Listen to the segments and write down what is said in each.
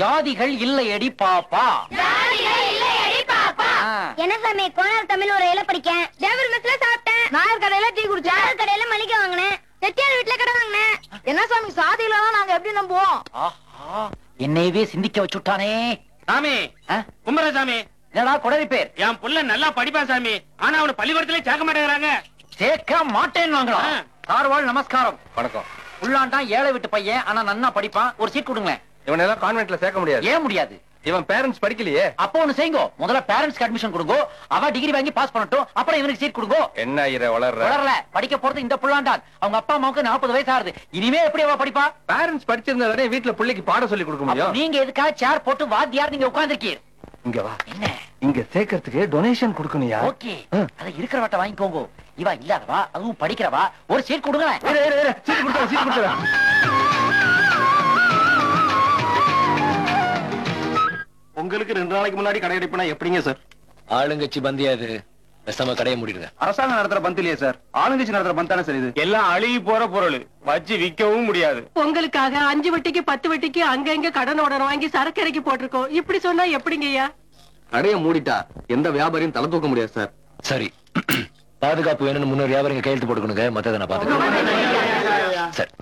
ஜாதிகள் இல்லையடி பாப்பா ஆ. என்ன சாமி கோனார் தமிழ் ஒரு இல படிக்கேன் டேவிட் மெஸ்ல சாப்பிட்டேன் நாயர் கடையில டீ குடிச்சேன் நாயர் கடையில மளிகை வாங்கினேன் செட்டியார் வீட்டுல கடை வாங்கினேன் என்ன சாமி சாதியில நாங்க எப்படி நம்புவோம் ஆஹா என்னையவே சிந்திக்க வச்சுட்டானே சாமி ஆ? கும்பரசாமி என்னடா குடரி பேர் என் புள்ள நல்லா படிப்பான் சாமி ஆனா அவன பள்ளிக்கூடத்திலே சேர்க்க மாட்டேங்கிறாங்க சேர்க்க மாட்டேன்னு ஆ. கார்வாள் நமஸ்காரம் வணக்கம் உள்ளாண்டான் ஏழை விட்டு பையன் ஆனா நன்னா படிப்பான் ஒரு சீட் கொடுங்களேன் இவனை எல்லாம் கான்வென்ட்ல சேர்க்க முடியாது ஏன் முடியாது இவன் பேரண்ட்ஸ் படிக்கலையே அப்போ ஒண்ணு செய்யுங்க முதல்ல பேரண்ட்ஸ்க்கு அட்மிஷன் கொடுங்க அவ டிகிரி வாங்கி பாஸ் பண்ணட்டும் அப்புறம் இவனுக்கு சீட் கொடுங்க என்ன இர வளர்ற வளரல படிக்க போறது இந்த புள்ளாண்டான் அவங்க அப்பா அம்மாவுக்கு நாற்பது வயசு ஆகுது இனிமே எப்படி அவ படிப்பா பேரண்ட்ஸ் படிச்சிருந்தா தானே வீட்டுல பிள்ளைக்கு பாடம் சொல்லி கொடுக்க அப்ப முடியும் நீங்க எதுக்காக சேர் போட்டு வாத்தியார் நீங்க உட்கார்ந்திருக்கீர் இங்க வா என்ன இங்க சேர்க்கறதுக்கு டொனேஷன் கொடுக்கணும்யா ஓகே ஆ. அத இருக்கிறவட்ட வாங்கிக்கோங்க இவ இல்லாதவா அதுவும் படிக்கிறவா ஒரு சீட் கொடுங்க இரு, இரு, இரு. சீட்டு கொடுத்தா சீட்டு கொடுத்தா உங்களுக்கு ரெண்டு நாளைக்கு முன்னாடி கடை அடைப்புனா எப்படிங்க சார் ஆளுங்கட்சி பந்தியாது பேசாம கடையை மூடிடுங்க அரசாங்கம் நடத்துற பந்த் இல்லையா சார் ஆளுங்கட்சி நடத்துற பந்த் தானே சார் இது எல்லாம் அழுகி போற பொருள் வச்சு விக்கவும் முடியாது பொங்கலுக்காக அஞ்சு வட்டிக்கு பத்து வட்டிக்கு அங்கங்க கடன் உடனே வாங்கி சரக்கு இறக்கி போட்டிருக்கோம் இப்படி சொன்னா எப்படிங்க ஐயா கடையை மூடிட்டா எந்த வியாபாரியும் தலை தூக்க முடியாது சார் சரி பாதுகாப்பு வேணும்னு முன்னூறு வியாபாரிங்க கையெழுத்து போட்டுக்கணுங்க மத்ததை நான் பாத்துக்கிறேன் சரி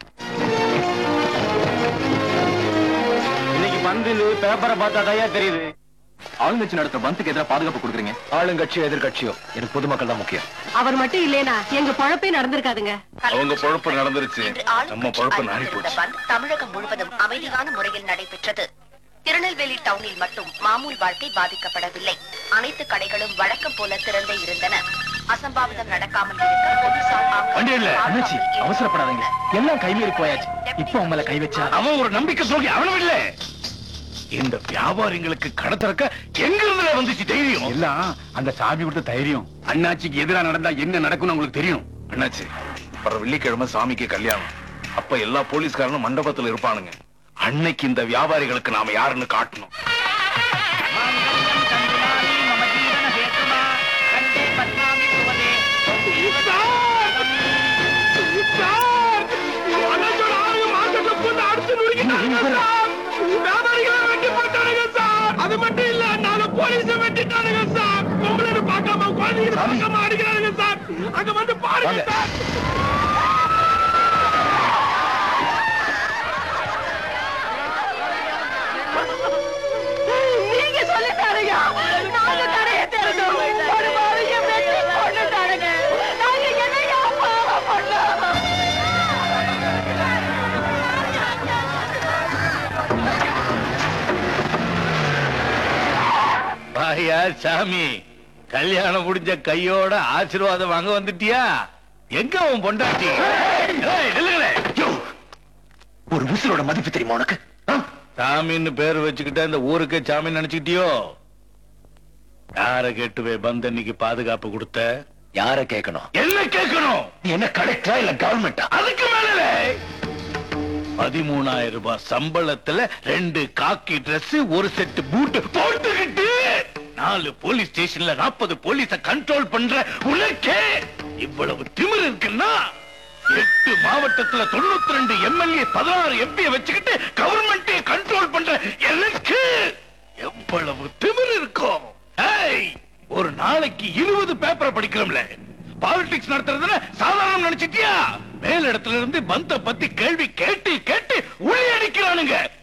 இன்னைக்கு பந்து பேப்பரை பார்த்தா தயா தெரியுது ஆளுங்கட்சி நடத்துற பந்துக்கு எதிராக பாதுகாப்பு கொடுக்குறீங்க ஆளுங்கட்சியோ எதிர்கட்சியோ எனக்கு பொதுமக்கள் தான் முக்கியம் அவர் மட்டும் இல்லேனா எங்க பொழப்பே நடந்திருக்காதுங்க அவங்க பொழப்பு நடந்துருச்சு இன்று ஆளுங்கட்சி அறிவித்திருந்த பந்த் தமிழகம் முழுவதும் அமைதியான முறையில் நடைபெற்றது திருநெல்வேலி டவுனில் மட்டும் மாமூல் வாழ்க்கை பாதிக்கப்படவில்லை அனைத்து கடைகளும் வழக்கம் போல திறந்தே இருந்தன அசம்பாவிதம் நடக்காமல் இருக்க போலீசார் அங்கு வண்டி இல்ல அண்ணாச்சி பாதுகாப்பில் அவசரப்படாதீங்க எல்லாம் கைமீறி போயாச்சு இப்போ உங்களை கை வச்சா அவன் ஒரு நம்பிக்கை சொல்லி அவனும் இல்ல இந்த வியாபாரிங்களுக்கு கடை திறக்க எங்க இருந்து வந்துச்சு தைரியம் எல்லாம் அந்த சாமி கொடுத்த தைரியம் அண்ணாச்சிக்கு எதிரா நடந்தா என்ன நடக்கும்னு உங்களுக்கு தெரியும் அண்ணாச்சி வர வெள்ளிக்கிழமை சாமிக்கு கல்யாணம் அப்ப எல்லா போலீஸ்காரனும் மண்டபத்துல இருப்பானுங்க அன்னைக்கு இந்த வியாபாரிகளுக்கு நாம யாருன்னு காட்டணும் அது மட்டும் இல்ல நாலு போலீஸ வெட்டிட்டானுங்க சார் பொம்பளை பார்க்காம குழந்தைங்க பார்க்காம அடிக்கிறானுங்க சார் அங்க வந்து பாருங்க சார் நீங்க சொல்லி தரீங்க நாங்க கடையை திறந்தோம் ஒரு மாதிரியை வெட்டி கொண்டுட்டானுங்க நாங்க என்னையா பாவம் பண்ணோம் பாயா சாமி கல்யாணம் முடிஞ்ச கையோட ஆசீர்வாதம் வாங்க வந்துட்டியா எங்க உன் பொண்டாட்டி ஏய், நில்லுங்களே. யோ, ஒரு உசுரோட மதிப்பு தெரியுமா உனக்கு ஆ? சாமின்னு பேர் வச்சுக்கிட்ட இந்த ஊருக்கே சாமி நினைச்சுக்கிட்டியோ யார கேட்டுவே பந்த இன்னைக்கு பாதுகாப்பு கொடுத்த யார கேட்கணும் என்ன கேட்கணும் நீ என்ன கலெக்டரா இல்ல கவர்மெண்டா அதுக்கு மேல பதிமூணாயிரம் ரூபாய் சம்பளத்துல ரெண்டு காக்கி Dress ஒரு செட் பூட் போட்டுக்கிட்டு நாலு போலீஸ் ஸ்டேஷன்ல நாற்பது போலீஸ கண்ட்ரோல் பண்ற உனக்கே இவ்வளவு திமிரு இருக்குன்னா எட்டு மாவட்டத்துல தொண்ணூத்தி ரெண்டு எம்எல்ஏ பதினாறு எம்பி வச்சுக்கிட்டு கவர்மெண்டே கண்ட்ரோல் பண்ற எனக்கு எவ்வளவு திமிரு இருக்கும் ஏய், ஒரு நாளைக்கு இருபது பேப்பரை படிக்கிறோம்ல பாலிடிக்ஸ் நடத்துறதுல சாதாரணம் நினைச்சிட்டியா மேல் இடத்துல இருந்து பந்த பத்தி கேள்வி கேட்டு கேட்டு உள்ளே அடிக்கிறானுங்க